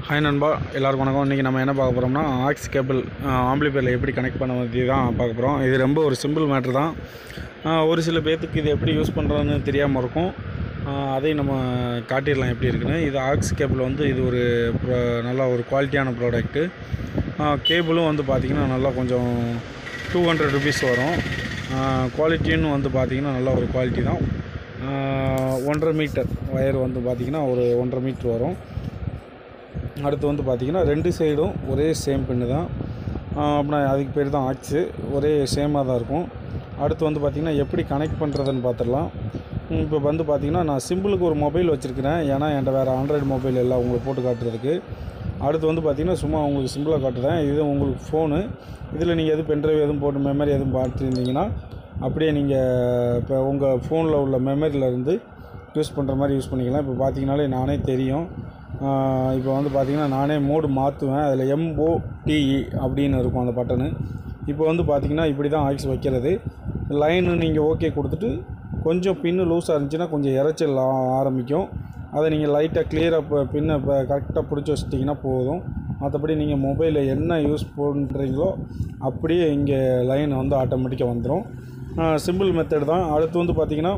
hi நண்பா எல்லாருக்கும் வணக்கம் இன்றைக்கி நம்ம என்ன பார்க்க போகிறோம்னா ஆக்ஸ் கேபிள் ஆம்பிளிஃபையரில் எப்படி கனெக்ட் பண்ண பற்றி தான் பார்க்க போகிறோம் இது ரொம்ப ஒரு சிம்பிள் மேட்ரு தான் ஆஹ் ஒரு சில பேர்த்துக்கு இது எப்படி யூஸ் பண்ணுறதுன்னு தெரியாமல் இருக்கும் ஆஹ் அதையும் நம்ம காட்டிடலாம் எப்படி இருக்குன்னு இது ஆக்ஸ் கேபிள் வந்து இது ஒரு pro- நல்ல ஒரு குவாலிட்டியான ப்ராடக்ட்டு கேபிளும் வந்து பார்த்திங்கன்னா நல்லா கொஞ்சம் டூ ஹண்ட்ரட் ருபீஸ் வரும் குவாலிட்டின்னு வந்து பார்த்திங்கன்னா நல்ல ஒரு குவாலிட்டி தான் ஆஹ் ஒன்றரை மீட்டர் ஒயர் வந்து பார்த்திங்கன்னா ஒரு ஒன்றரை மீட்ரு வரும் அடுத்து வந்து பார்த்திங்கன்னா ரெண்டு சைடும் ஒரே சேம் பின்னு தான் அப்படின்னா அதுக்கு பேர் தான் ஆக்ஸு ஒரே சேமாக தான் இருக்கும் அடுத்து வந்து பார்த்திங்கன்னா எப்படி கனெக்ட் பண்ணுறதுன்னு பார்த்துடலாம் இப்போ வந்து பார்த்திங்கன்னா நான் சிம்பிளுக்கு ஒரு மொபைல் வச்சுருக்கிறேன் ஏன்னா என்கிட்ட வேறு ஆண்ட்ராய்டு மொபைல் எல்லாம் உங்களுக்கு போட்டு காட்டுறதுக்கு அடுத்து வந்து பார்த்திங்கன்னா சும்மா உங்களுக்கு சிம்பிளாக காட்டுறேன் இது உங்களுக்கு ஃபோனு இதில் நீங்கள் எதுவும் பென்ட்ரைவ் எதுவும் போட்டு மெமரி எதுவும் பார்த்துருந்தீங்கன்னா அப்படியே நீங்கள் இப்போ உங்கள் ஃபோனில் உள்ள மெமரியிலேருந்து யூஸ் பண்ணுற மாதிரி யூஸ் பண்ணிக்கலாம் இப்போ பார்த்தீங்கனாலே நானே தெரியும் இப்போ வந்து பார்த்தீங்கன்னா நானே மோடு மாற்றுவேன் அதில் எம்ஓடிஇ அப்படின்னு இருக்கும் அந்த பட்டனு இப்போ வந்து பார்த்தீங்கன்னா இப்படி தான் ஆக்ஸ் வைக்கிறது லைனு நீங்கள் ஓகே கொடுத்துட்டு கொஞ்சம் பின்னு லூஸாக இருந்துச்சுன்னா கொஞ்சம் இறைச்சல் ஆ- ஆரம்பிக்கும் அதை நீங்கள் லைட்டாக கிளியராக இப்போ பின்னை இப்போ கரெக்டாக பிடிச்சி வச்சிட்டிங்கன்னா போதும் மற்றபடி நீங்கள் மொபைலில் என்ன யூஸ் பண்ணுறீங்களோ அப்படியே இங்கே லைன் வந்து ஆட்டோமேட்டிக்காக வந்துடும் சிம்பிள் மெத்தட் தான் அடுத்து வந்து பார்த்திங்கன்னா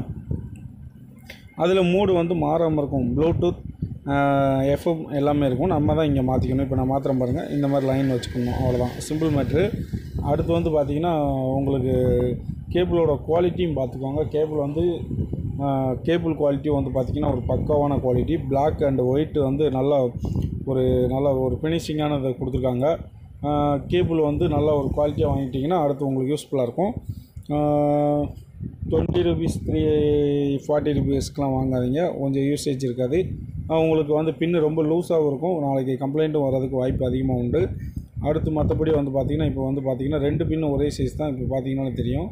அதில் மூடு வந்து மாறாமல் இருக்கும் ப்ளூடூத் எஃப்எம் எல்லாமே இருக்கும் நம்ம தான் இங்கே மாற்றிக்கணும் இப்போ நான் மாத்திரம் பாருங்கள் இந்த மாதிரி லைன் வச்சுக்கணும் அவ்வளோதான் சிம்பிள் மேட்ரு அடுத்து வந்து பார்த்திங்கன்னா உங்களுக்கு கேபிளோட குவாலிட்டியும் பார்த்துக்கோங்க கேபிள் வந்து கேபிள் குவாலிட்டி வந்து பார்த்திங்கன்னா ஒரு பக்காவான குவாலிட்டி Black அண்ட் ஒயிட் வந்து நல்ல ஒரு நல்ல ஒரு ஃபினிஷிங்கானதை கொடுத்துருக்காங்க கேபிள் வந்து நல்ல ஒரு குவாலிட்டியாக வாங்கிட்டிங்கன்னா அடுத்து உங்களுக்கு யூஸ்ஃபுல்லாக இருக்கும் டுவெண்ட்டி ருபீஸ் த்ரீ ஃபார்ட்டி ருபீஸ்க்கெலாம் வாங்காதீங்க கொஞ்சம் யூசேஜ் இருக்காது ஆஹ் உங்களுக்கு வந்து பின்னு ரொம்ப லூஸாகவும் இருக்கும் நாளைக்கு கம்ப்ளைண்ட்டும் வர்றதுக்கு வாய்ப்பு அதிகமாக உண்டு அடுத்து மற்றபடி வந்து பார்த்திங்கன்னா இப்போ வந்து பார்த்திங்கன்னா ரெண்டு பின்னு ஒரே சைஸ் தான் இப்போ பார்த்தீங்கன்னாலே தெரியும்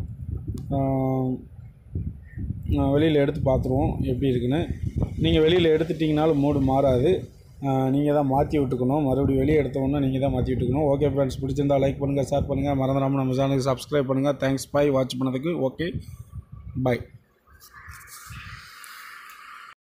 வெளியில் எடுத்து பார்த்துருவோம் எப்படி இருக்குன்னு நீங்கள் வெளியில் எடுத்துட்டிங்கனாலும் மூடு மாறாது நீங்கள் தான் மாற்றி விட்டுக்கணும் மறுபடியும் வெளியே எடுத்த உடனே நீங்கள் தான் மாற்றி விட்டுக்கணும் ஓகே ஃப்ரெண்ட்ஸ் பிடிச்சிருந்தா லைக் பண்ணுங்கள் ஷேர் பண்ணுங்கள் மறந்துடாமல் நம்ம சேனலுக்கு சப்ஸ்கிரைப் பண்ணுங்கள் தேங்க்ஸ் பாய் வாட்ச் பண்ணதுக்கு ஓகே பாய்